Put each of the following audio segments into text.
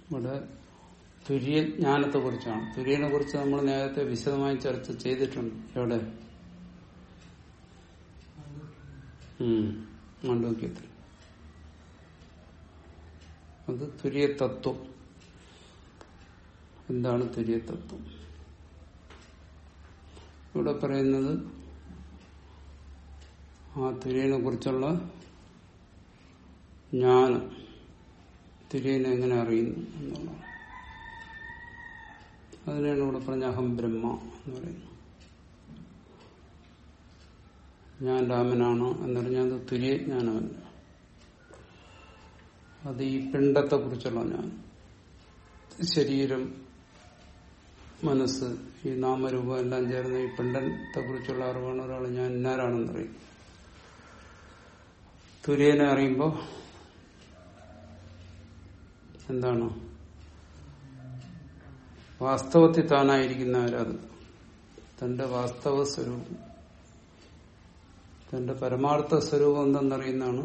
ഇവിടെ തുര്യജ്ഞാനത്തെ കുറിച്ചാണ് തുര്യനെ കുറിച്ച് നമ്മൾ നേരത്തെ വിശദമായി ചർച്ച ചെയ്തിട്ടുണ്ട് എവിടെ ഉം, മാണ്ഡവ്യത്തിൽ അത് തുര്യതത്വം എന്താണ് തുര്യതത്വം ഇവിടെ പറയുന്നത് ആ തുര്യനെ കുറിച്ചുള്ള ജ്ഞാനം തുര്യനെ എങ്ങനെ അറിയുന്നു എന്നുള്ളതാണ് അതിനാണ് ഇവിടെ പറഞ്ഞ അഹം ബ്രഹ്മ എന്ന് പറയുന്നത് ഞാൻ രാമനാണ് എന്ന് പറഞ്ഞാൽ അത് തുര്യജ്ഞാനമല്ല അത് ഈ പിണ്ടത്തെ കുറിച്ചുള്ള ഞാൻ ശരീരം മനസ്സ് ഈ നാമരൂപം എല്ലാം ചേർന്ന് ഈ പിണ്ടത്തെ കുറിച്ചുള്ള അറിവാണ് ഒരാൾ ഞാൻ ഇന്നാരാണെന്ന് അറിയും തുര്യനെ അറിയുമ്പോൾ എന്താണ് വാസ്തവത്തിൽ താനായിരിക്കുന്നവരത് തന്റെ വാസ്തവ സ്വരൂപം തന്റെ പരമാർത്ഥ സ്വരൂപം എന്തെന്നറിയുന്നതാണ്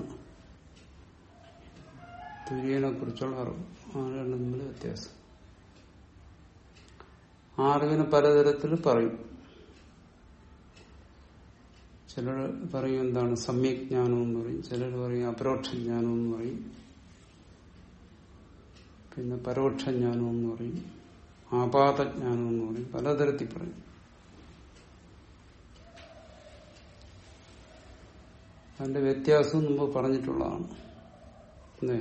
തുര്യനെ കുറിച്ചുള്ള അറിവ് ആ രണ്ടും തമ്മിൽ വ്യത്യാസം ആ അറിവിന് പലതരത്തിൽ പറയും ചിലർ പറയും എന്താണ് സമ്യജ്ഞാനം എന്ന് പറയും ചിലർ പറയും അപരോക്ഷ ജ്ഞാനം എന്ന് പറയും പിന്നെ പരോക്ഷ ജ്ഞാനം എന്ന് പറയും ആപാതജ്ഞാനം എന്ന് പറയും പലതരത്തിൽ പറയും അതിന്റെ വ്യത്യാസം മുമ്പ് പറഞ്ഞിട്ടുള്ളതാണ് അല്ലേ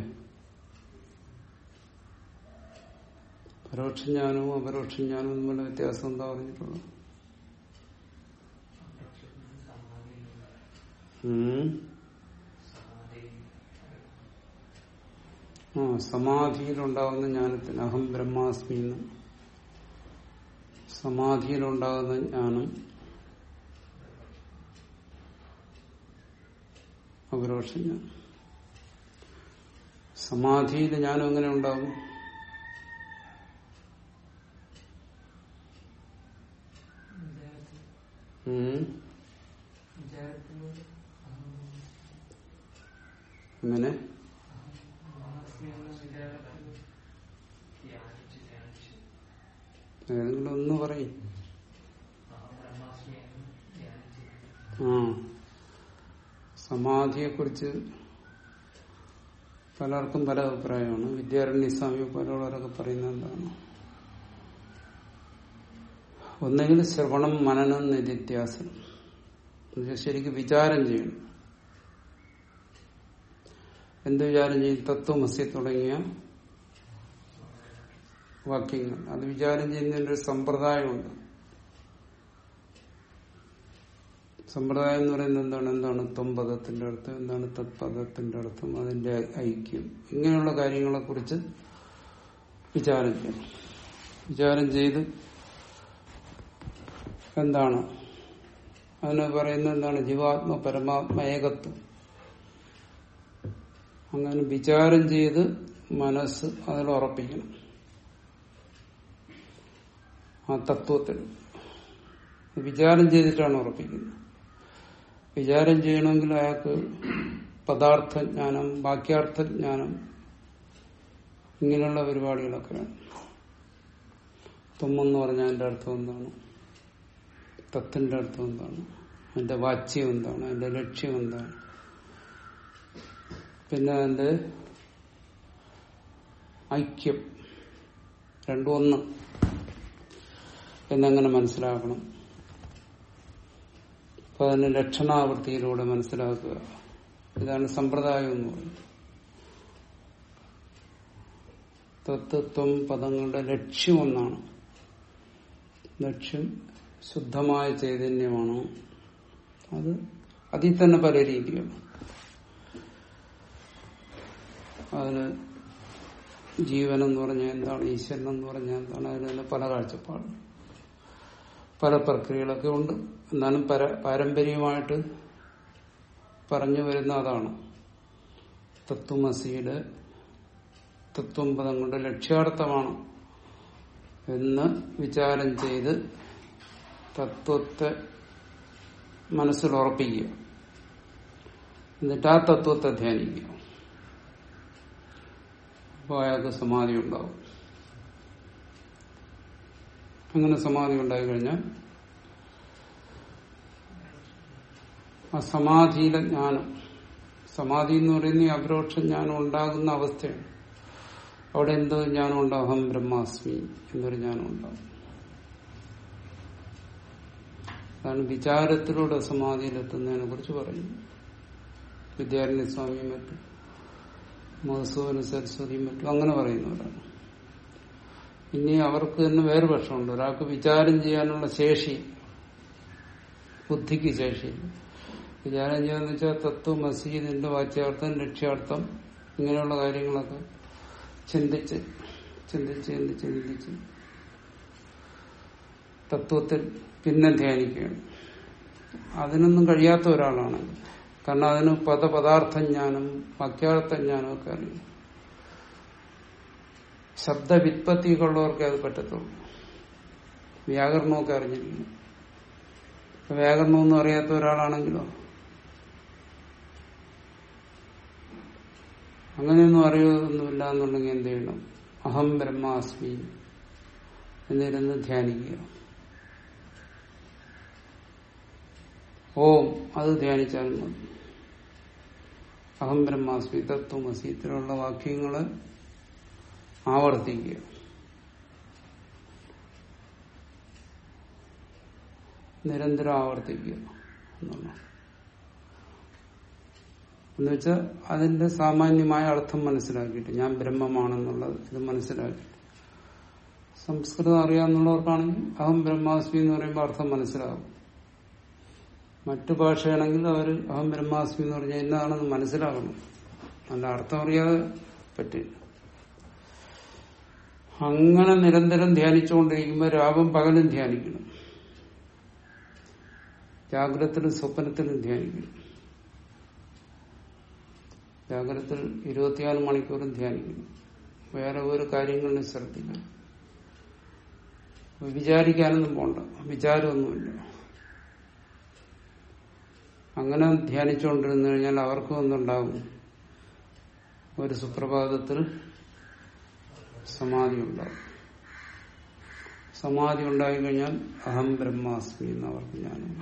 പരോക്ഷ ജ്ഞാനവും അപരോക്ഷ ജ്ഞാനവും തമ്മിലുള്ള വ്യത്യാസം എന്താ പറഞ്ഞിട്ടുള്ളത് ഉം. ആ സമാധിയിലുണ്ടാകുന്ന ജ്ഞാനത്തിന് അഹം ബ്രഹ്മാസ്മി എന്ന് സമാധിയിലുണ്ടാകുന്ന ജ്ഞാനം അപരോക്ഷ ജ്ഞാനം സമാധിയിൽ ജ്ഞാനം എങ്ങനെ ഉണ്ടാകും ഉം. എങ്ങനെ ഏതെങ്കിലും ഒന്ന് പറയും ആ സമാധിയെ കുറിച്ച് പലർക്കും പല അഭിപ്രായമാണ് വിദ്യാരണ്യ സ്വാമി പോലുള്ളവരൊക്കെ പറയുന്നത് എന്താണ് ഒന്നുകിൽ ശ്രവണം മനനം നിതിത്യാസനം എന്നുവെച്ചാൽ ശരിക്കും വിചാരം ചെയ്യണം എന്ത് വിചാരം ചെയ്യും തത്വമസി തുടങ്ങിയ വാക്യങ്ങൾ അത് വിചാരം ചെയ്യുന്നതിന്റെ ഒരു സമ്പ്രദായമുണ്ട് സമ്പ്രദായം എന്ന് പറയുന്നത് എന്താണ് എന്താണ് ത്വംപദത്തിന്റെ അർത്ഥം എന്താണ് തത്പദത്തിന്റെ അർത്ഥം അതിന്റെ ഐക്യം ഇങ്ങനെയുള്ള കാര്യങ്ങളെ കുറിച്ച് വിചാരം ചെയ്യണം വിചാരം ചെയ്ത് എന്താണ് അതിന് പറയുന്നത് എന്താണ് ജീവാത്മ പരമാത്മ ഏകത്വം അങ്ങനെ വിചാരം ചെയ്ത് മനസ്സ് അതിൽ ഉറപ്പിക്കണം ആ തത്വത്തിൽ വിചാരം ചെയ്തിട്ടാണ് ഉറപ്പിക്കുന്നത് വിചാരം ചെയ്യണമെങ്കിൽ അയാൾക്ക് പദാർത്ഥജ്ഞാനം വാക്യാർത്ഥജ്ഞാനം ഇങ്ങനെയുള്ള പരിപാടികളൊക്കെ വേണം തുമ്മെന്ന് പറഞ്ഞാൽ അതിന്റെ അർത്ഥം എന്താണ് തത്തിന്റെ അർത്ഥം എന്താണ് അതിന്റെ വാച്യം എന്താണ് അതിന്റെ ലക്ഷ്യം എന്താണ് പിന്നെ അതിന്റെ ഐക്യം രണ്ടും ഒന്ന് എന്നെങ്ങനെ മനസ്സിലാക്കണം അപ്പൊ അതിന് ലക്ഷണാവൃത്തിയിലൂടെ മനസ്സിലാക്കുക ഇതാണ് സമ്പ്രദായം എന്ന് പറയുന്നത് തത്വത്വം പദങ്ങളുടെ ലക്ഷ്യം ഒന്നാണ് ലക്ഷ്യം ശുദ്ധമായ ചൈതന്യമാണ് അത് അതിൽ തന്നെ പല രീതിയാണ് അതിന് ജീവൻ എന്ന് പറഞ്ഞാൽ എന്താണ് ഈശ്വരൻ എന്ന് പറഞ്ഞാൽ എന്താണ് അതിന് തന്നെ പല കാഴ്ചപ്പാട് പല പ്രക്രിയകളൊക്കെ ഉണ്ട് എന്നാലും പര പാരമ്പര്യമായിട്ട് പറഞ്ഞു വരുന്ന അതാണ് തത്വമസിയുടെ തത്വം പദം കൊണ്ട് ലക്ഷ്യാർത്ഥമാണ് എന്ന് വിചാരം ചെയ്ത് തത്വത്തെ മനസ്സിൽ ഉറപ്പിക്കുക എന്നിട്ട് ആ തത്വത്തെ ധ്യാനിക്കുക അപ്പോൾ അയാൾക്ക് സമാധി ഉണ്ടാവും അങ്ങനെ സമാധി ഉണ്ടായി കഴിഞ്ഞാൽ ആ സമാധിയിലെ ജ്ഞാനം സമാധി എന്ന് പറയുന്ന ഈ അപരോക്ഷ ജ്ഞാനം ഉണ്ടാകുന്ന അവസ്ഥയാണ് അവിടെ എന്തോ ജ്ഞാനം ഉണ്ടാകും അഹം ബ്രഹ്മാസ്മി എന്നൊരു ജ്ഞാനം ഉണ്ടാകും അതാണ് വിചാരത്തിലൂടെ സമാധിയിലെത്തുന്നതിനെ കുറിച്ച് പറയുന്നു വിദ്യാരണ്യ സ്വാമിയും മറ്റും മധുസൂദന സരസ്വതിയും മറ്റും അങ്ങനെ പറയുന്നവരാണ് ഇനി അവർക്ക് തന്നെ വേറെ പക്ഷമുണ്ട് ഒരാൾക്ക് വിചാരം ചെയ്യാനുള്ള ശേഷി ബുദ്ധിക്ക് ശേഷി വിചാരം ചെയ്യാന്ന് വെച്ചാൽ തത്വം മസീദിന്റെ വാച്യാർത്ഥം ലക്ഷ്യാർത്ഥം ഇങ്ങനെയുള്ള കാര്യങ്ങളൊക്കെ ചിന്തിച്ച് ചിന്തിച്ച് ചിന്തിച്ച് ചിന്തിച്ച് തത്വത്തിൽ പിന്നെ ധ്യാനിക്കുകയാണ് അതിനൊന്നും കഴിയാത്ത ഒരാളാണ് കാരണം അതിന് പദപദാർത്ഥ ജ്ഞാനം വാക്യാർത്ഥ ജ്ഞാനം ഒക്കെ അറിയും ശബ്ദവിത്പത്തികളുള്ളവർക്കേ അത് പറ്റത്തുള്ളൂ വ്യാകരണമൊക്കെ അറിഞ്ഞിരിക്കുന്നു വ്യാകരണമൊന്നും അറിയാത്ത ഒരാളാണെങ്കിലോ അങ്ങനെയൊന്നും അറിയൊന്നുമില്ല എന്നുണ്ടെങ്കിൽ എന്ത് ചെയ്യണം അഹം ബ്രഹ്മാസ്മി എന്നിരുന്ന് ധ്യാനിക്കുക ഓം അത് ധ്യാനിച്ചാൽ മതി അഹം ബ്രഹ്മാസ്മി തത്വമസി ഇത്തരമുള്ള വാക്യങ്ങള് ആവർത്തിക്കുക നിരന്തരം ആവർത്തിക്കുക എന്നുള്ള എന്നുവെച്ചാൽ അതിന്റെ സാമാന്യമായ അർത്ഥം മനസ്സിലാക്കിയിട്ട് ഞാൻ ബ്രഹ്മമാണെന്നുള്ളത് ഇത് മനസ്സിലാക്കിയിട്ട് സംസ്കൃതം അറിയാവുന്നവർക്കാണെങ്കിൽ അഹം ബ്രഹ്മാസ്മി എന്ന് പറയുമ്പോൾ അർത്ഥം മനസ്സിലാകും മറ്റു ഭാഷയാണെങ്കിൽ അവർ അഹം ബ്രഹ്മാസ്മി എന്ന് പറഞ്ഞാൽ എന്താണെന്ന് മനസ്സിലാകണം നല്ല അർത്ഥം അറിയാതെ പറ്റില്ല അങ്ങനെ നിരന്തരം ധ്യാനിച്ചുകൊണ്ടിരിക്കുമ്പോൾ രാവും പകലും ധ്യാനിക്കണം ജാഗ്രതത്തിലും സ്വപ്നത്തിലും ധ്യാനിക്കണം ജാഗ്രതത്തിൽ ഇരുപത്തിനാല് മണിക്കൂറും ധ്യാനിക്കണം വേറെ ഒരു കാര്യങ്ങളിലും ശ്രദ്ധിക്കണം വിചാരിക്കാനൊന്നും പോണ്ട വിചാരമൊന്നുമില്ല അങ്ങനെ ധ്യാനിച്ചുകൊണ്ടിരുന്നു കഴിഞ്ഞാൽ അവർക്കും ഒന്നുണ്ടാവും ഒരു സുപ്രഭാതത്തിൽ സമാധി ഉണ്ടാവും സമാധി ഉണ്ടായി കഴിഞ്ഞാൽ അഹം ബ്രഹ്മാസ്മി എന്ന് അവർക്ക് ജ്ഞാനം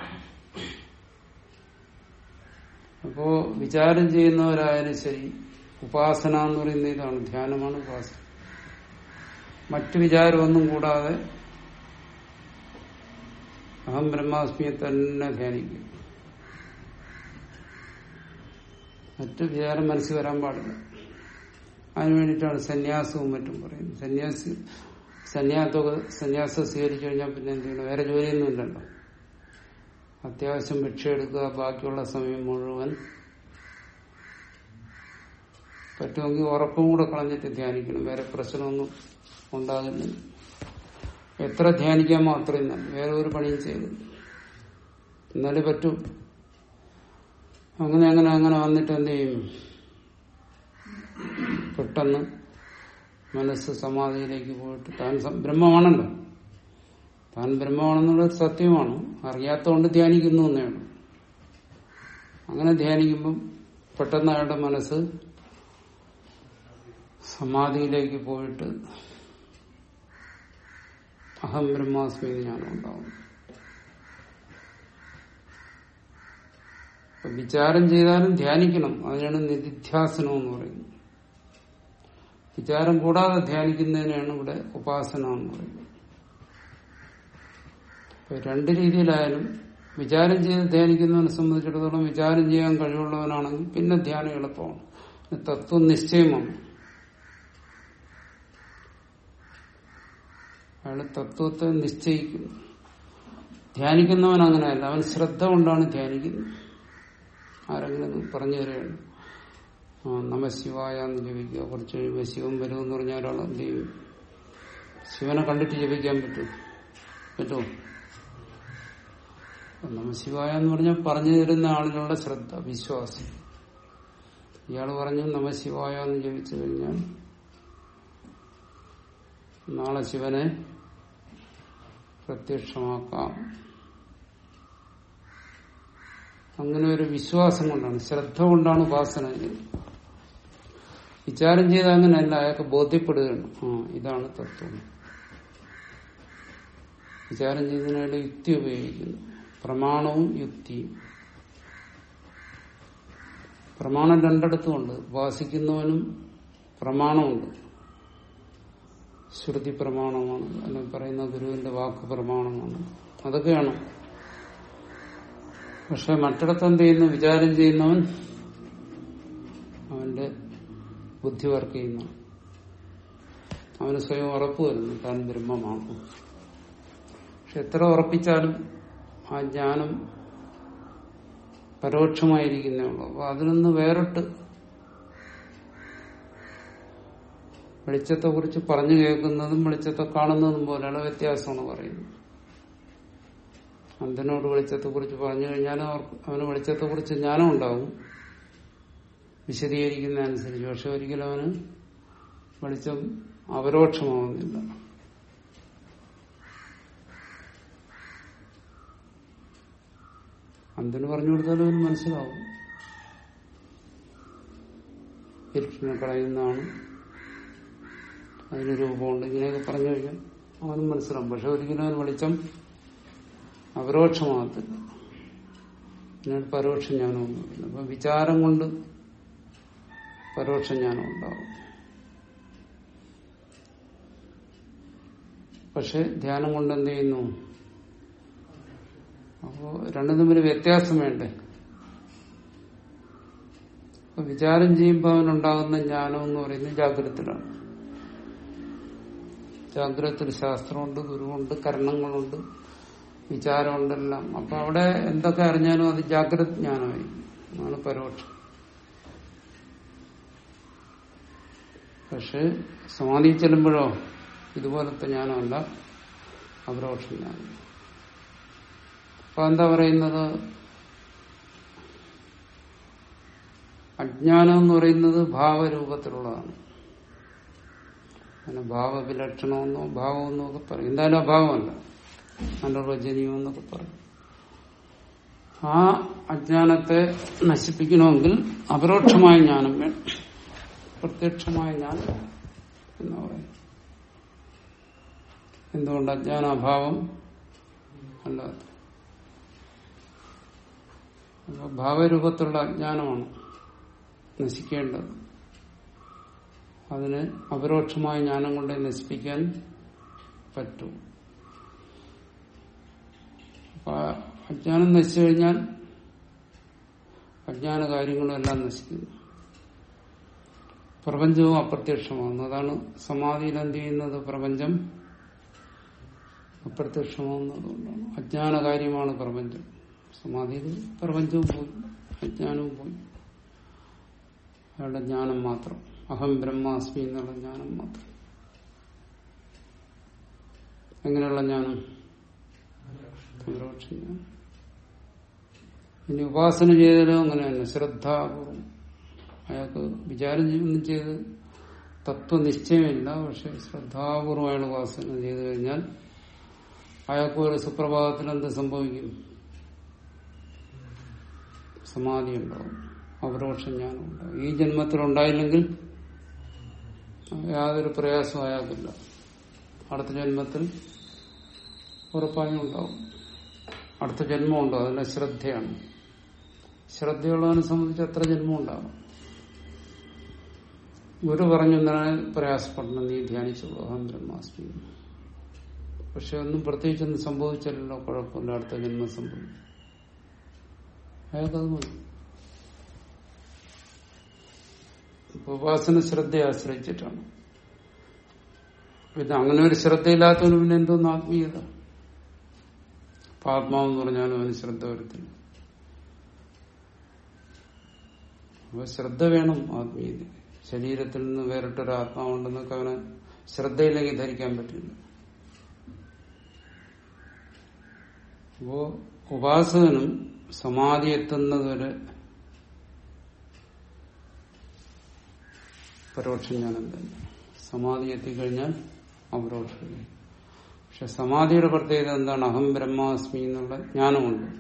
അപ്പോ വിചാരം ചെയ്യുന്നവരായാലും ശരി ഉപാസന എന്ന് പറയുന്ന ഇതാണ് ധ്യാനമാണ് ഉപാസന മറ്റു വിചാരമൊന്നും കൂടാതെ അഹം ബ്രഹ്മാസ്മിയെ തന്നെ ധ്യാനിക്കും മറ്റു വിചാരം മനസ്സിൽ വരാൻ പാടില്ല അതിനു വേണ്ടിയിട്ടാണ് സന്യാസവും മറ്റും പറയുന്നത് സന്യാസി സന്യാസമൊക്കെ സന്യാസം സ്വീകരിച്ചു കഴിഞ്ഞാൽ പിന്നെ എന്ത് ചെയ്യണം വേറെ ജോലിയൊന്നും ഇല്ലല്ലോ അത്യാവശ്യം ഭിക്ഷ എടുക്കുക ബാക്കിയുള്ള സമയം മുഴുവൻ പറ്റുമെങ്കിൽ ഉറപ്പും കൂടെ കളഞ്ഞിട്ട് ധ്യാനിക്കണം വേറെ പ്രശ്നമൊന്നും ഉണ്ടാകില്ല എത്ര ധ്യാനിക്കാമോ അത്രയും നല്ല വേറെ ഒരു പണിയും ചെയ്തു എന്നാലേ പറ്റൂ അങ്ങനെ അങ്ങനെ അങ്ങനെ വന്നിട്ട് എന്ത് ചെയ്യും പെട്ടെന്ന് മനസ്സ് സമാധിയിലേക്ക് പോയിട്ട് താൻ സം- ബ്രഹ്മമാണല്ലോ താൻ ബ്രഹ്മമാണെന്നുള്ളത് സത്യമാണ് അറിയാത്തതുകൊണ്ട് ധ്യാനിക്കുന്നു എന്നേയുള്ളൂ അങ്ങനെ ധ്യാനിക്കുമ്പം പെട്ടെന്ന് അയാളുടെ മനസ്സ് സമാധിയിലേക്ക് പോയിട്ട് അഹം ബ്രഹ്മാസ്മി ജ്ഞാനം ഉണ്ടാവും അപ്പൊ വിചാരം ചെയ്താലും ധ്യാനിക്കണം അതിനാണ് നിധിധ്യാസനം എന്ന് പറയുന്നത് വിചാരം കൂടാതെ ധ്യാനിക്കുന്നതിനാണ് ഇവിടെ ഉപാസന എന്ന് പറയുന്നത് ഇപ്പൊ രണ്ട് രീതിയിലായാലും വിചാരം ചെയ്ത് ധ്യാനിക്കുന്നവനെ സംബന്ധിച്ചിടത്തോളം വിചാരം ചെയ്യാൻ കഴിവുള്ളവനാണെങ്കിൽ പിന്നെ ധ്യാനം എളുപ്പമാണ് ഇത് തത്വം നിശ്ചയമാണ് അയാൾ തത്വത്തെ നിശ്ചയിക്കുന്നു ധ്യാനിക്കുന്നവൻ അങ്ങനെയല്ല അവൻ ശ്രദ്ധ കൊണ്ടാണ് ധ്യാനിക്കുന്നത് ആരെങ്കിലും പറഞ്ഞു തരികയാണ് ആ നമശിവായ എന്ന് ജപിക്കുക കുറച്ച് കഴിയുമ്പോൾ ശിവൻ വരുമെന്ന് പറഞ്ഞാൽ ഒരാൾ എന്ത് ചെയ്യും ശിവനെ കണ്ടിട്ട് ജപിക്കാൻ പറ്റും പറ്റുമോ നമശിവായ എന്ന് പറഞ്ഞാൽ പറഞ്ഞു തരുന്ന ആളിലുള്ള ശ്രദ്ധ വിശ്വാസം ഇയാൾ പറഞ്ഞു നമശിവായ എന്ന് ജപിച്ചു കഴിഞ്ഞാൽ നാളെ ശിവനെ പ്രത്യക്ഷമാക്കാം അങ്ങനെ ഒരു വിശ്വാസം കൊണ്ടാണ് ശ്രദ്ധ കൊണ്ടാണ് ഉപാസന ചെയ്യുന്നത് വിചാരം ചെയ്ത് അങ്ങനെയല്ല അയാൾക്ക് ബോധ്യപ്പെടുകയാണ് ആ ഇതാണ് തത്വം വിചാരം ചെയ്യുന്നതിനായിട്ട് യുക്തി ഉപയോഗിക്കുന്നു പ്രമാണവും യുക്തിയും പ്രമാണം രണ്ടിടത്തുമുണ്ട് ഉപാസിക്കുന്നവനും പ്രമാണമുണ്ട് ശ്രുതി പ്രമാണമാണ് അല്ലെങ്കിൽ പറയുന്ന ഗുരുവിന്റെ വാക്ക് പ്രമാണമാണ് അതൊക്കെയാണ് പക്ഷെ മറ്റിടത്ത് എന്ത് ചെയ്യുന്നു വിചാരം ചെയ്യുന്നവൻ അവന്റെ ബുദ്ധി വർക്ക് ചെയ്യുന്നു അവന് സ്വയം ഉറപ്പ് വരുന്നു താൻ ബ്രഹ്മമാണ് പക്ഷെ എത്ര ഉറപ്പിച്ചാലും ആ ജ്ഞാനം പരോക്ഷമായിരിക്കുന്നേ ഉള്ളൂ അപ്പൊ അതിൽ നിന്ന് വേറിട്ട് വെളിച്ചത്തെ കുറിച്ച് പറഞ്ഞു കേൾക്കുന്നതും വെളിച്ചത്തെ കാണുന്നതും പോലെയുള്ള വ്യത്യാസമാണ് പറയുന്നത് അന്ധനോട് വെളിച്ചത്തെ കുറിച്ച് പറഞ്ഞു കഴിഞ്ഞാൽ അവർക്ക് അവന് വെളിച്ചത്തെ കുറിച്ച് ജ്ഞാനം ഉണ്ടാവും വിശദീകരിക്കുന്ന അനുസരിച്ച് പക്ഷെ ഒരിക്കലും അവന് വെളിച്ചം അപരോക്ഷമാവുന്നില്ല അന്ധന് പറഞ്ഞു കൊടുത്താലും അവന് മനസ്സിലാവും ഇരുട്ടിനെ കളയുന്നതാണ് അതിന് രൂപമുണ്ട് ഇങ്ങനെയൊക്കെ പറഞ്ഞു കഴിഞ്ഞാൽ അവനും മനസ്സിലാവും പക്ഷെ ഒരിക്കലും അവന് വെളിച്ചം അപരോക്ഷമാകത്തില്ല പിന്നീട് പരോക്ഷ ജ്ഞാനമൊന്നുമില്ല അപ്പൊ വിചാരം കൊണ്ട് പരോക്ഷ ജ്ഞാനം ഉണ്ടാവും പക്ഷെ ധ്യാനം കൊണ്ട് എന്ത് ചെയ്യുന്നു അപ്പോ രണ്ടും തമ്മിൽ വ്യത്യാസം വേണ്ടേ അപ്പൊ വിചാരം ചെയ്യുമ്പോൾ അവനുണ്ടാകുന്ന ജ്ഞാനം എന്ന് പറയുന്നത് ജാഗ്രതത്തിലാണ് ജാഗ്രതത്തിൽ ശാസ്ത്രമുണ്ട് ഗുരുവുണ്ട് കരണങ്ങളുണ്ട് വിചാരമുണ്ടെല്ലാം അപ്പൊ അവിടെ എന്തൊക്കെ അറിഞ്ഞാലും അത് ജാഗ്രത ജ്ഞാനമായി അതാണ് പരോക്ഷം പക്ഷെ സമാധി ചെല്ലുമ്പോഴോ ഇതുപോലത്തെ ജ്ഞാനമല്ല അപരോക്ഷ ജ്ഞാനം അപ്പൊ എന്താ പറയുന്നത് അജ്ഞാനം എന്ന് പറയുന്നത് ഭാവരൂപത്തിലുള്ളതാണ് അങ്ങനെ ഭാവവിലക്ഷണമെന്നോ ഭാവമെന്നോ ഒക്കെ പറയും എന്തായാലും അഭാവമല്ല അനർവചനീയമെന്നൊക്കെ പറയും ആ അജ്ഞാനത്തെ നശിപ്പിക്കണമെങ്കിൽ അപരോക്ഷമായ ജ്ഞാനം വേണം പ്രത്യക്ഷമായ ജ്ഞാനം എന്ന് പറയും എന്തുകൊണ്ട് അജ്ഞാനാഭാവം അല്ലാത്ത അപ്പൊ ഭാവരൂപത്തിലുള്ള അജ്ഞാനമാണ് നശിക്കേണ്ടത് അതിന് അപരോക്ഷമായ ജ്ഞാനം കൊണ്ട് നശിപ്പിക്കാൻ പറ്റൂ അപ്പൊ അജ്ഞാനം നശിച്ചു കഴിഞ്ഞാൽ അജ്ഞാന കാര്യങ്ങളും എല്ലാം നശിക്കുന്നു പ്രപഞ്ചവും അപ്രത്യക്ഷമാകുന്നു അതാണ് സമാധിയിൽ എന്ത് ചെയ്യുന്നത് പ്രപഞ്ചം അപ്രത്യക്ഷമാകുന്നതുകൊണ്ടാണ് അജ്ഞാന കാര്യമാണ് പ്രപഞ്ചം സമാധിയിൽ പ്രപഞ്ചവും പോയി അജ്ഞാനവും പോയി അയാളുടെ ജ്ഞാനം മാത്രം അഹം ബ്രഹ്മാസ്മി എന്നുള്ള ജ്ഞാനം മാത്രം എങ്ങനെയുള്ള ജ്ഞാനം പരോക്ഷ ജ്ഞാനം ഇനി ഉപാസന ചെയ്താലും അങ്ങനെ തന്നെ ശ്രദ്ധാപൂർവം അയാൾക്ക് വിചാരം ഒന്നും ചെയ്ത് തത്വനിശ്ചയമില്ല പക്ഷെ ശ്രദ്ധാപൂർവം അയാൾ ഉപാസന ചെയ്തു കഴിഞ്ഞാൽ അയാൾക്ക് ഒരു സുപ്രഭാതത്തിൽ എന്ത് സംഭവിക്കും സമാധി ഉണ്ടാവും അപരോക്ഷ ജ്ഞാനം ഉണ്ടാവും ഈ ജന്മത്തിൽ ഉണ്ടായില്ലെങ്കിൽ യാതൊരു പ്രയാസവും അയാൾക്കില്ല അടുത്ത ജന്മത്തിൽ ഉറപ്പായും ഉണ്ടാവും അടുത്ത ജന്മമുണ്ടോ അതിന്റെ ശ്രദ്ധയാണ് ശ്രദ്ധയുള്ളവനെ സംബന്ധിച്ച് എത്ര ജന്മം ഉണ്ടാവും ഗുരു പറഞ്ഞു എന്താണ് പ്രയാസപ്പെടണം നീ ധ്യാനിച്ചോളൂ അഹം ബ്രഹ്മാസ്മി പക്ഷെ ഒന്നും പ്രത്യേകിച്ചൊന്നും സംഭവിച്ചില്ലല്ലോ കുഴപ്പമില്ല അടുത്ത ജന്മം സംഭവിക്കും അയാൾക്കത് മതി ഉപാസന ശ്രദ്ധയെ ആശ്രയിച്ചിട്ടാണ് പിന്നെ അങ്ങനെ ഒരു ശ്രദ്ധയില്ലാത്തവന് പിന്നെ എന്തോന്ന് ആത്മീയത അപ്പൊ ആത്മാവെന്ന് പറഞ്ഞാലും അവന് ശ്രദ്ധ വരത്തില്ല അപ്പൊ ശ്രദ്ധ വേണം ആത്മീയത ശരീരത്തിൽ നിന്ന് വേറിട്ടൊരു ആത്മാവുണ്ടെന്നൊക്കെ അവന് ശ്രദ്ധയില്ലെങ്കിൽ ധരിക്കാൻ പറ്റില്ല അപ്പോ ഉപാസകനും സമാധി എത്തുന്നതുവരെ പരോക്ഷജ്ഞാനം തന്നെ സമാധി എത്തിക്കഴിഞ്ഞാൽ അപരോക്ഷം പക്ഷെ സമാധിയുടെ പ്രത്യേകത എന്താണ് അഹം ബ്രഹ്മാസ്മി എന്നുള്ള ജ്ഞാനമുണ്ട്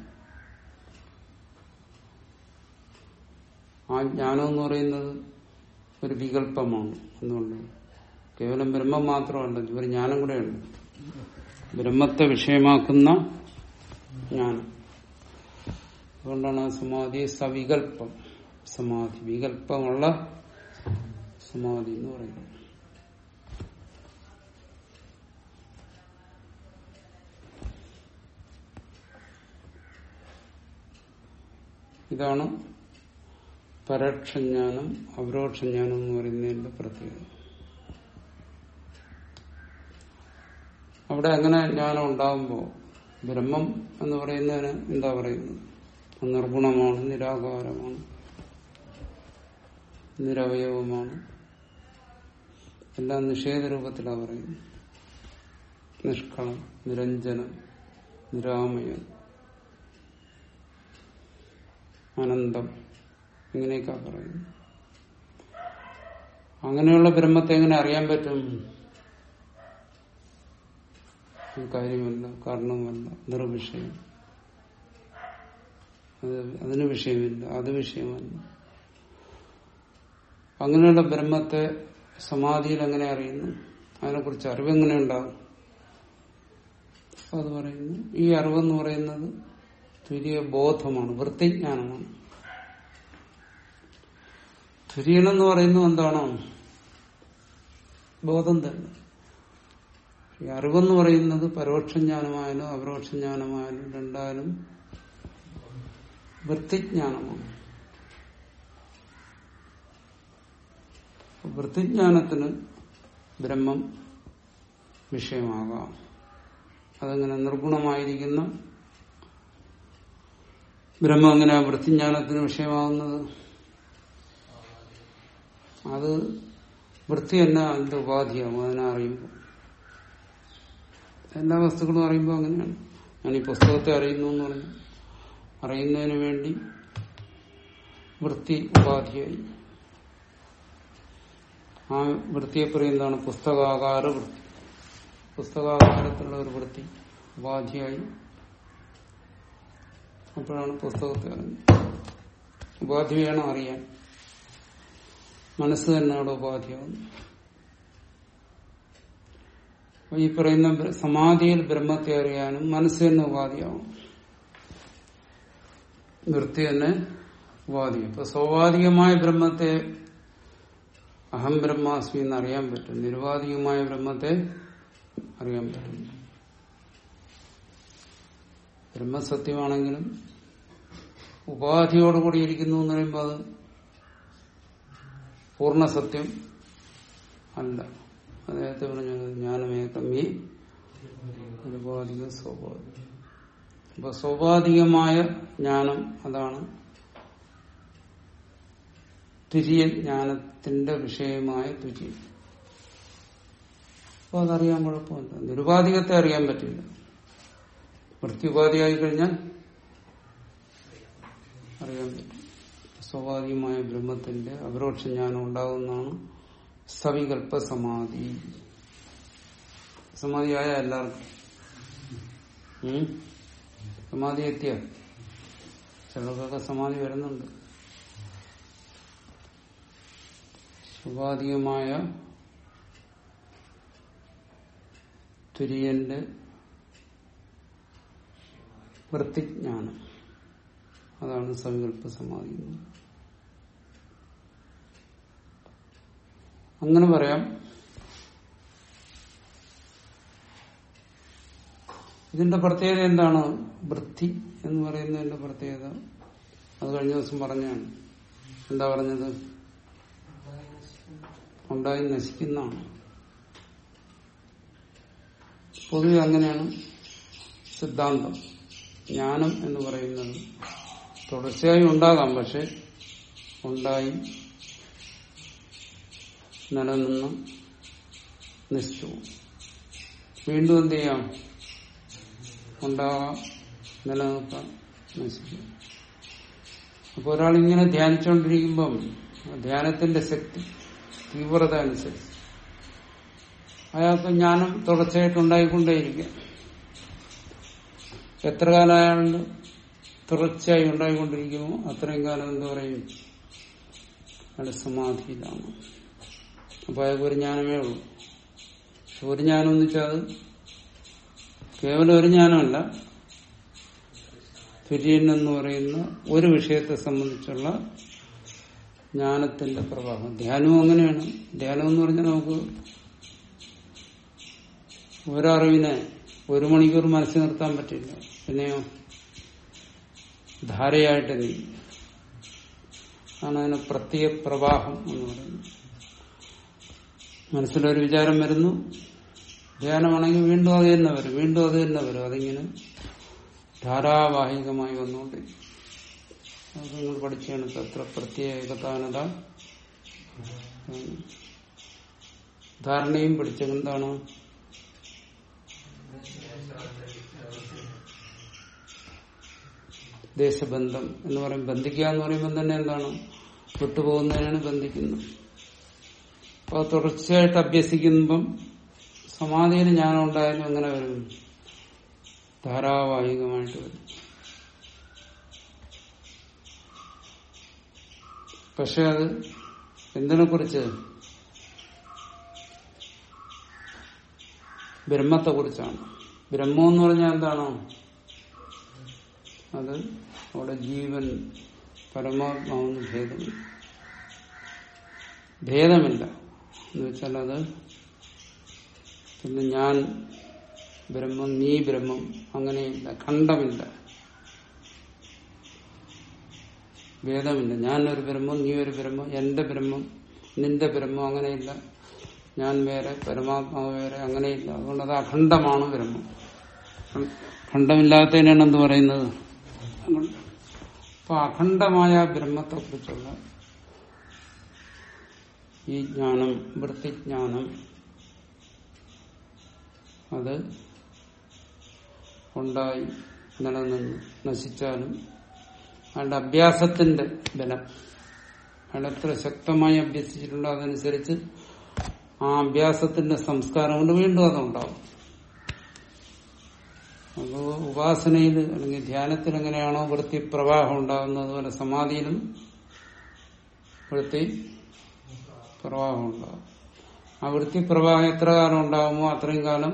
ആ ജ്ഞാനം എന്ന് പറയുന്നത് ഒരു വികല്പമാണ് എന്നുകൊണ്ട് കേവലം ബ്രഹ്മം മാത്രമല്ല ഒരു ജ്ഞാനം കൂടെ ഉണ്ട് ബ്രഹ്മത്തെ വിഷയമാക്കുന്ന ജ്ഞാനം അതുകൊണ്ടാണ് ആ സമാധി സവികല്പം സമാധി വികല്പമുള്ള സമാധി എന്ന് പറയുന്നത് ഇതാണ് പരോക്ഷജ്ഞാനം അപരോക്ഷജ്ഞാനം എന്ന് പറയുന്നതിന്റെ പ്രത്യേകത അവിടെ അങ്ങനെ ജ്ഞാനം ഉണ്ടാകുമ്പോൾ ബ്രഹ്മം എന്ന് പറയുന്നതിന് എന്താ പറയുന്നത് നിർഗുണമാണ് നിരാകാരമാണ് നിരവയവമാണ് എല്ലാം നിഷേധ രൂപത്തിലാണ് പറയുന്നത് നിഷ്കളം നിരഞ്ജനം നിരാമയം അനന്തം ഇങ്ങനെയൊക്കെ പറയുന്നു അങ്ങനെയുള്ള ബ്രഹ്മത്തെ എങ്ങനെ അറിയാൻ പറ്റും കാര്യമല്ല കാരണവുമല്ല നിർവിഷയം അത് അതിന് വിഷയമില്ല അത് വിഷയമല്ല അങ്ങനെയുള്ള ബ്രഹ്മത്തെ സമാധിയിൽ എങ്ങനെ അറിയുന്നു അതിനെക്കുറിച്ച് അറിവെങ്ങനെ ഉണ്ടാകും അത് പറയുന്നു ഈ അറിവെന്ന് പറയുന്നത് തുര്യ ബോധമാണ് വൃത്തിജ്ഞാനമാണ് തുര്യനെന്ന് പറയുന്നത് എന്താണോ ബോധം തന്നെ ഈ അറിവെന്ന് പറയുന്നത് പരോക്ഷജ്ഞാനമായാലും അപരോക്ഷജ്ഞാനമായാലും രണ്ടായാലും വൃത്തിജ്ഞാനമാണ് വൃത്തിജ്ഞാനത്തിന് ബ്രഹ്മം വിഷയമാകാം അതങ്ങനെ നിർഗുണമായിരിക്കുന്ന ബ്രഹ്മം എങ്ങനെ വൃത്തിജ്ഞാനത്തിന് വിഷയമാകുന്നത് അത് വൃത്തി തന്നെ അതിന്റെ ഉപാധിയാകും അതിനെ അറിയുമ്പോൾ എല്ലാ വസ്തുക്കളും അറിയുമ്പോൾ അങ്ങനെയാണ് ഞാൻ ഈ പുസ്തകത്തെ അറിയുന്നു എന്ന് പറഞ്ഞു അറിയുന്നതിന് വേണ്ടി വൃത്തി ഉപാധിയായി ആ വൃത്തിയെ പറയുന്നതാണ് പുസ്തകാകാര വൃത്തി പുസ്തകാകാരത്തിലുള്ള ഒരു വൃത്തി ഉപാധിയായി അപ്പോഴാണ് പുസ്തകത്തെ അറിയുന്നത് ഉപാധി വേണം അറിയാൻ മനസ്സ് തന്നെ അവിടെ ഉപാധിയാകുന്നു അപ്പൊ ഈ പറയുന്ന ബ്ര- സമാധിയിൽ ബ്രഹ്മത്തെ അറിയാനും മനസ്സ് തന്നെ ഉപാധിയാവും വൃത്തി തന്നെ ഉപാധി ഇപ്പൊ സ്വാഭാവികമായ ബ്രഹ്മത്തെ അഹം ബ്രഹ്മാസ്മി എന്ന് അറിയാൻ പറ്റും നിരുപാധികമായ ബ്രഹ്മത്തെ അറിയാൻ പറ്റും ബ്രഹ്മസത്യമാണെങ്കിലും ഉപാധിയോടുകൂടി ഇരിക്കുന്നു എന്ന് പറയുമ്പോൾ അത് പൂർണ്ണസത്യം അല്ല അദ്ദേഹത്തെ പറഞ്ഞത് ജ്ഞാനമേകമേ നിരുപാധിക സ്വാഭാവികം അപ്പൊ സ്വാഭാവികമായ ജ്ഞാനം അതാണ് തുര്യ ജ്ഞാനത്തിന്റെ വിഷയമായ തുര്യ അപ്പൊ അതറിയാൻ കുഴപ്പമില്ല നിരുപാധികത്തെ അറിയാൻ പറ്റില്ല വൃത്തിയുപാധിയായി കഴിഞ്ഞാൽ അറിയാൻ പറ്റും സ്വാഭാവികമായ ബ്രഹ്മത്തിന്റെ അപരോക്ഷ ജ്ഞാനം ഉണ്ടാകുന്നതാണ് സവികൽപ്പ സമാധി സമാധിയായ എല്ലാവർക്കും ഉം? സമാധി എത്തിയ ചിലർക്കൊക്കെ സമാധി വരുന്നുണ്ട് സ്വാഭാവികമായ തുര്യന്റെ വൃത്തിജ്ഞാനം അതാണ് സവികൽപ്പ സമാധി എന്ന് പറയുന്നത്. അങ്ങനെ പറയാം ഇതിന്റെ പ്രത്യേകത എന്താണ് വൃത്തി എന്ന് പറയുന്നതിന്റെ പ്രത്യേകത അത് കഴിഞ്ഞ ദിവസം പറഞ്ഞാണ് എന്താ പറഞ്ഞത് ഉണ്ടായി നശിക്കുന്നതാണ് പൊതുവെ അങ്ങനെയാണ് സിദ്ധാന്തം ജ്ഞാനം എന്ന് പറയുന്നത് തുടർച്ചയായി ഉണ്ടാകാം പക്ഷെ ഉണ്ടായി നിലനിന്ന് നശിച്ചു പോകും. വീണ്ടും എന്ത് ചെയ്യാം ഉണ്ടാകാം നിലനിർത്താം നശിക്കും അപ്പൊ ഒരാൾ ഇങ്ങനെ ധ്യാനിച്ചുകൊണ്ടിരിക്കുമ്പം ധ്യാനത്തിന്റെ ശക്തി തീവ്രത അനുസരിച്ച് അയാൾക്ക് ജ്ഞാനം തുടർച്ചയായിട്ട് ഉണ്ടായിക്കൊണ്ടേയിരിക്കാം എത്ര കാലം അയാളുടെ തുടർച്ചയായി ഉണ്ടായിക്കൊണ്ടിരിക്കുമോ അത്രയും കാലം എന്താ പറയും അയാൾ സമാധിയിലാണ് അപ്പൊ അയാൾക്ക് ഒരു ജ്ഞാനമേ ഉള്ളൂ പക്ഷെ ഒരു ജ്ഞാനം എന്ന് വെച്ചാൽ അത് കേവലം ഒരു ജ്ഞാനമല്ല തുര്യൻ എന്ന് പറയുന്ന ഒരു വിഷയത്തെ സംബന്ധിച്ചുള്ള ജ്ഞാനത്തിന്റെ പ്രവാഹം ധ്യാനവും അങ്ങനെയാണ് ധ്യാനം എന്ന് പറഞ്ഞാൽ നമുക്ക് ഒരറിവിനെ ഒരു മണിക്കൂർ മനസ്സിൽ നിർത്താൻ പറ്റില്ല പിന്നെയോ ധാരയായിട്ട് നീ ആണ് അതിന് പ്രത്യേക പ്രവാഹം എന്ന് പറയുന്നത് മനസ്സിലൊരു വിചാരം വരുന്നു ധ്യാനമാണെങ്കിൽ വീണ്ടും അത് തന്നെ വരും വീണ്ടും അത് തന്നെ വരും അതിങ്ങനെ ധാരാവാഹികമായി വന്നുകൊണ്ട് അത് നിങ്ങൾ പഠിച്ചാണ് തത്ര പ്രത്യേകതാനത ധാരണയും പഠിച്ചെന്താണ് ദേശബന്ധം എന്ന് പറയും ബന്ധിക്കുക എന്ന് പറയുമ്പോൾ തന്നെ എന്താണ് വിട്ടുപോകുന്നതിനാണ് ബന്ധിക്കുന്നത് അപ്പോൾ തുടർച്ചയായിട്ട് അഭ്യസിക്കുമ്പം സമാധിയിൽ ജ്ഞാനം ഉണ്ടായാലും അങ്ങനെ വരും ധാരാവാഹികമായിട്ട് വരും പക്ഷെ അത് എന്തിനെ കുറിച്ച് ബ്രഹ്മത്തെ കുറിച്ചാണ് ബ്രഹ്മം എന്ന് പറഞ്ഞാൽ എന്താണോ അത് അവിടെ ജീവൻ പരമാത്മാവെന്ന് ഭേദമില്ല ഭേദമില്ല എന്ന് വെച്ചാൽ അത് പിന്നെ ഞാൻ ബ്രഹ്മം നീ ബ്രഹ്മം അങ്ങനെയില്ല ഖണ്ഡമില്ല ഭേദമില്ല ഞാനൊരു ബ്രഹ്മം നീ ഒരു ബ്രഹ്മം എന്റെ ബ്രഹ്മം നിന്റെ ബ്രഹ്മം അങ്ങനെയില്ല ഞാൻ വേറെ പരമാത്മാവ് വേറെ അങ്ങനെയില്ല അതുകൊണ്ട് അത് അഖണ്ഡമാണ് ബ്രഹ്മം ഖണ്ഡമില്ലാത്തതിനാണ് എന്ത് പറയുന്നത് അപ്പൊ അഖണ്ഡമായ ബ്രഹ്മത്തെ കുറിച്ചുള്ള ഈ ജ്ഞാനം വൃത്തിജ്ഞാനം അത് ഉണ്ടായി നിലനിന്ന് നശിച്ചാലും അയാളുടെ അഭ്യാസത്തിന്റെ ബലം അയാൾ എത്ര ശക്തമായി അഭ്യസിച്ചിട്ടുണ്ടോ അതനുസരിച്ച് ആ അഭ്യാസത്തിന്റെ സംസ്കാരം കൊണ്ട് വീണ്ടും അതുണ്ടാവും അപ്പോ ഉപാസനയിൽ അല്ലെങ്കിൽ ധ്യാനത്തിൽ എങ്ങനെയാണോ വൃത്തി പ്രവാഹം ഉണ്ടാകുന്നത് അതുപോലെ സമാധിയിലും വൃത്തി പ്രവാഹം ഉണ്ടാകും ആ വൃത്തി പ്രവാഹം എത്ര കാലം ഉണ്ടാകുമോ അത്രയും കാലം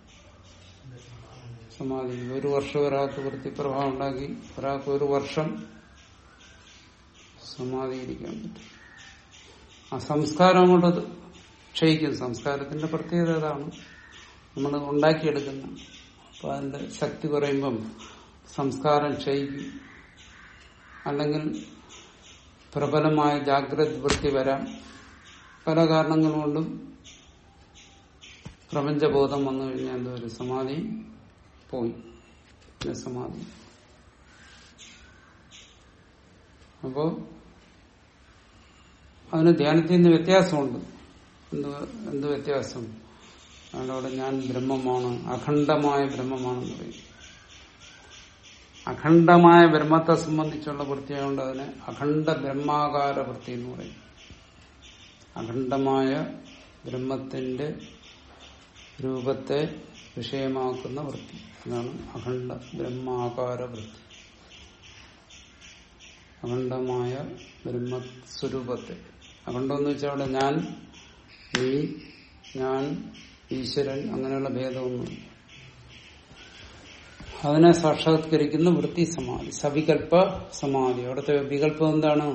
സമാധി ഒരു വർഷം ഒരാൾക്ക് വൃത്തി പ്രവാഹം ഉണ്ടാക്കി ഒരാൾക്ക് ഒരു വർഷം സമാധിയിരിക്കാൻ പറ്റും ആ സംസ്കാരം കൊണ്ട് അത് ക്ഷയിക്കും സംസ്കാരത്തിന്റെ പ്രത്യേകത അതാണ് നമ്മൾ ഉണ്ടാക്കിയെടുക്കുന്ന അപ്പൊ അതിന്റെ ശക്തി കുറയുമ്പം സംസ്കാരം ക്ഷയിക്കും അല്ലെങ്കിൽ പ്രബലമായ ജാഗ്രത വൃത്തി വരാം പല കാരണങ്ങൾ കൊണ്ടും പ്രപഞ്ചബോധം വന്നു കഴിഞ്ഞാൽ എന്താ ഒരു സമാധി പോയി പിന്നെ സമാധി അപ്പോ അതിന് ധ്യാനത്തിൽ നിന്ന് വ്യത്യാസമുണ്ട് എന്ത് എന്ത് വ്യത്യാസം അവിടെ ഞാൻ ബ്രഹ്മമാണ് അഖണ്ഡമായ ബ്രഹ്മമാണെന്ന് പറയും അഖണ്ഡമായ ബ്രഹ്മത്തെ സംബന്ധിച്ചുള്ള വൃത്തിയായതുകൊണ്ട് അതിനെ അഖണ്ഡ ബ്രഹ്മാകാര വൃത്തി എന്ന് പറയും അഖണ്ഡമായ ബ്രഹ്മത്തിന്റെ രൂപത്തെ വിഷയമാക്കുന്ന വൃത്തി അതാണ് അഖണ്ഡ ബ്രഹ്മാകാര വൃത്തി അഖണ്ഡമായ ബ്രഹ്മസ്വരൂപത്തെ അഖണ്ഡം എന്ന് വെച്ചാൽ അവിടെ ഞാൻ നീ ഞാൻ ഈശ്വരൻ അങ്ങനെയുള്ള ഭേദമൊന്നും അതിനെ സാക്ഷാത്കരിക്കുന്ന വൃത്തി സമാധി സവികൽപ്പ സമാധി അവിടുത്തെ വികല്പം എന്താണ്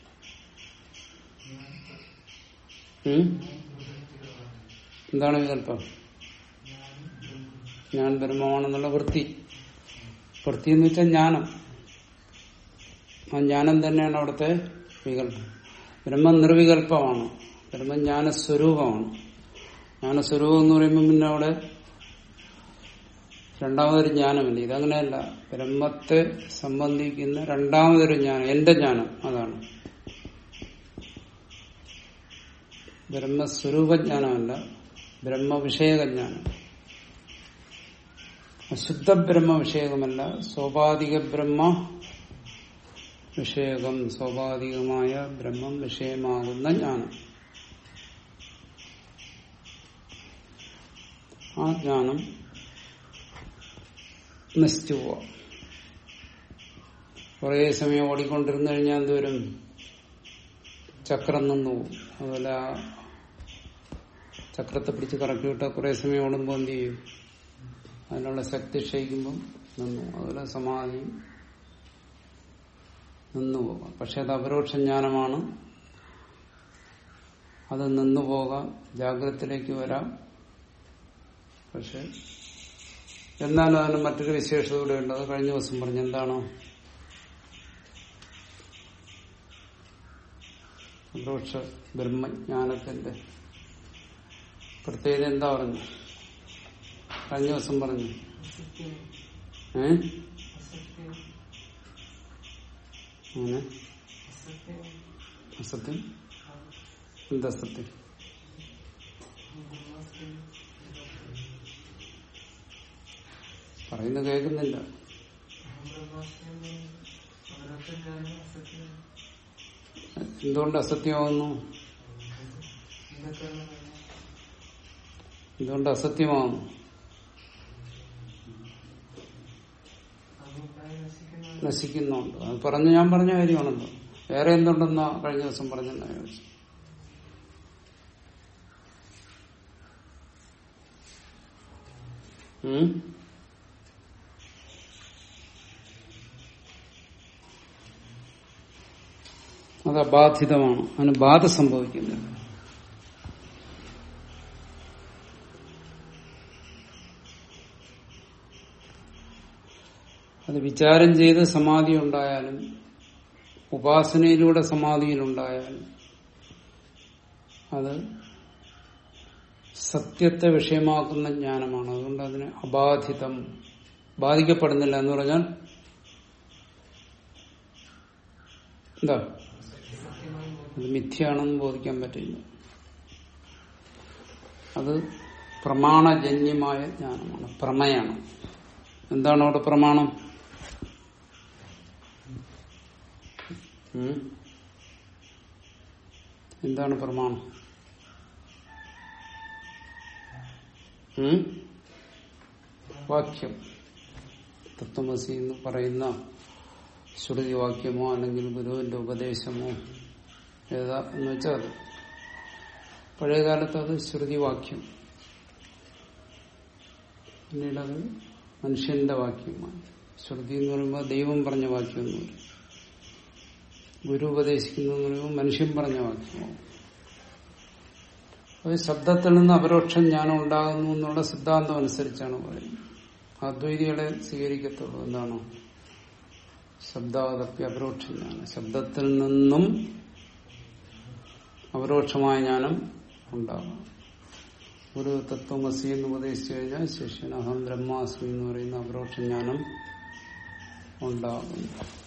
ഉം? എന്താണ് വികല്പം ഞാൻ ബ്രഹ്മമാണെന്നുള്ള വൃത്തി വൃത്തി എന്ന് വെച്ചാൽ ജ്ഞാനം ആ ജ്ഞാനം തന്നെയാണ് അവിടുത്തെ വികല്പം ബ്രഹ്മം നിർവികല്പമാണ് ബ്രഹ്മം ജ്ഞാനസ്വരൂപമാണ് ജ്ഞാനസ്വരൂപം എന്ന് പറയുമ്പോൾ പിന്നെ അവിടെ രണ്ടാമതൊരു ജ്ഞാനമില്ല ഇതങ്ങനെയല്ല ബ്രഹ്മത്തെ സംബന്ധിക്കുന്ന രണ്ടാമതൊരു ജ്ഞാനം എന്റെ ജ്ഞാനം അതാണ് ബ്രഹ്മസ്വരൂപജ്ഞാനമല്ല ബ്രഹ്മവിഷയകജ്ഞാനം അശുദ്ധ ബ്രഹ്മ വിഷയകമല്ല സ്വാഭാവിക ബ്രഹ്മ വിഷയകം സ്വാഭാവികമായ ബ്രഹ്മം വിഷയമാകുന്ന ജ്ഞാനം ആ ജ്ഞാനം നശിച്ചു പോവാം കുറേ സമയം ഓടിക്കൊണ്ടിരുന്നു കഴിഞ്ഞാൽ എന്തോരും ചക്രം നിന്നു പോകും അതുപോലെ ആ ചക്രത്തെ പിടിച്ച് കറക്കി വിട്ടാൽ കുറെ സമയം ഓടുമ്പോൾ എന്ത് ചെയ്യും അതിനുള്ള ശക്തി ക്ഷയിക്കുമ്പം നിന്നു അതുപോലെ സമാധിയും നിന്നു പോകാം പക്ഷെ അത് അപരോക്ഷ ജ്ഞാനമാണ് അത് നിന്നു പോകാം ജാഗ്രതത്തിലേക്ക് വരാം പക്ഷെ എന്നാലും അതിന് മറ്റൊരു വിശേഷത കൂടെ ഉണ്ട് അത് കഴിഞ്ഞ ദിവസം പറഞ്ഞു എന്താണോ അപരോക്ഷ ബ്രഹ്മജ്ഞാനത്തിന്റെ പ്രത്യേകത എന്താ പറഞ്ഞു കഴിഞ്ഞ ദിവസം പറഞ്ഞു ഏ അങ്ങനെ അസത്യം എന്താ സത്യം പറയുന്നത് കേൾക്കുന്നില്ല എന്തുകൊണ്ട് അസത്യമാകുന്നു എന്തുകൊണ്ട് അസത്യമാകുന്നു നശിക്കുന്നുണ്ട് അത് പറഞ്ഞ് ഞാൻ പറഞ്ഞ കാര്യമാണല്ലോ വേറെ എന്തുണ്ടെന്നാ കഴിഞ്ഞ ദിവസം പറഞ്ഞെന്നാ ചോദിച്ചു ഉം അത് അബാധിതമാണ് അതിന് ബാധ സംഭവിക്കുന്നില്ല അത് വിചാരം ചെയ്ത് സമാധി ഉണ്ടായാലും ഉപാസനയിലൂടെ സമാധിയിലുണ്ടായാലും അത് സത്യത്തെ വിഷയമാക്കുന്ന ജ്ഞാനമാണ് അതുകൊണ്ട് അതിന് അബാധിതം ബാധിക്കപ്പെടുന്നില്ല എന്ന് പറഞ്ഞാൽ എന്താ അത് മിഥ്യയാണെന്ന് ബോധിക്കാൻ പറ്റില്ല അത് പ്രമാണജന്യമായ ജ്ഞാനമാണ് പ്രമയാണ് എന്താണ് അവിടെ പ്രമാണം ഉം? എന്താണ് പ്രമാണം ഉം? വാക്യം തത്വമസി എന്ന് പറയുന്ന ശ്രുതി വാക്യമോ അല്ലെങ്കിൽ ഗുരുവിന്റെ ഉപദേശമോ ഏതാ എന്ന് വെച്ചാൽ അത് പഴയ കാലത്ത് അത് ശ്രുതിവാക്യം പിന്നീട് അത് മനുഷ്യന്റെ വാക്യമാണ് ശ്രുതി എന്ന് പറയുമ്പോൾ ദൈവം പറഞ്ഞ വാക്യം എന്ന് പറയും ഗുരു ഉപദേശിക്കുന്നു എന്ന് പറയുമ്പോൾ മനുഷ്യൻ പറഞ്ഞ വാക്യമാണ് അത് ശബ്ദത്തിൽ നിന്ന് അപരോക്ഷ ജ്ഞാനം ഉണ്ടാകുന്നു എന്നുള്ള സിദ്ധാന്തം അനുസരിച്ചാണ് പറയുന്നത് അദ്വൈതികളെ സ്വീകരിക്കത്തുള്ളൂ എന്താണോ ശബ്ദാതപ്പി അപരോക്ഷ ജ്ഞാനം ശബ്ദത്തിൽ നിന്നും അപരോക്ഷമായ ജ്ഞാനം ഉണ്ടാകും ഒരു തത്വമസി എന്ന് ഉപദേശിച്ചു കഴിഞ്ഞാൽ ശിഷ്യൻ അഹം ബ്രഹ്മാസ്മി എന്ന് പറയുന്ന അപരോക്ഷ ജ്ഞാനം ഉണ്ടാകും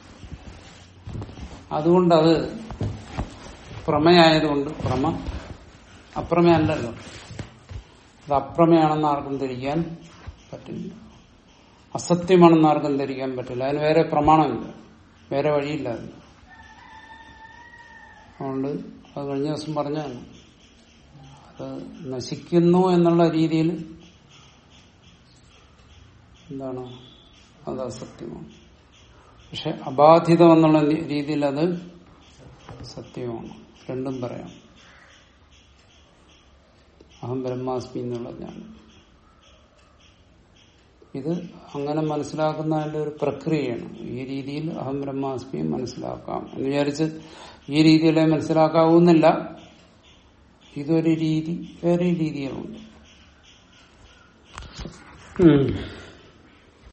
അതുകൊണ്ടത് പ്രമേയായതുകൊണ്ട് പ്രമ അപ്രമയല്ലല്ലോ അത് അപ്രമയാണെന്ന് ആർക്കും ധരിക്കാൻ പറ്റില്ല അസത്യമാണെന്ന് ആർക്കും ധരിക്കാൻ പറ്റില്ല അതിന് വേറെ പ്രമാണമില്ല വേറെ വഴിയില്ല അതിന് അതുകൊണ്ട് അത് കഴിഞ്ഞ ദിവസം പറഞ്ഞാണ് അത് നശിക്കുന്നു എന്നുള്ള രീതിയിൽ എന്താണ് അത് അസത്യമാണ് പക്ഷെ അബാധിതം എന്നുള്ള രീതിയിൽ അത് സത്യമാണ് രണ്ടും പറയാം അഹം ബ്രഹ്മാസ്മി എന്നുള്ള ജ്ഞാനം ഇത് അങ്ങനെ മനസ്സിലാക്കുന്നതിന്റെ ഒരു പ്രക്രിയയാണ് ഈ രീതിയിൽ അഹം ബ്രഹ്മാസ്മിയെ മനസ്സിലാക്കാം എന്ന് വിചാരിച്ച് ഈ രീതിയിലെ മനസ്സിലാക്കാവുന്നില്ല ഇതൊരു രീതി വേറെ രീതികളുണ്ട് ഉം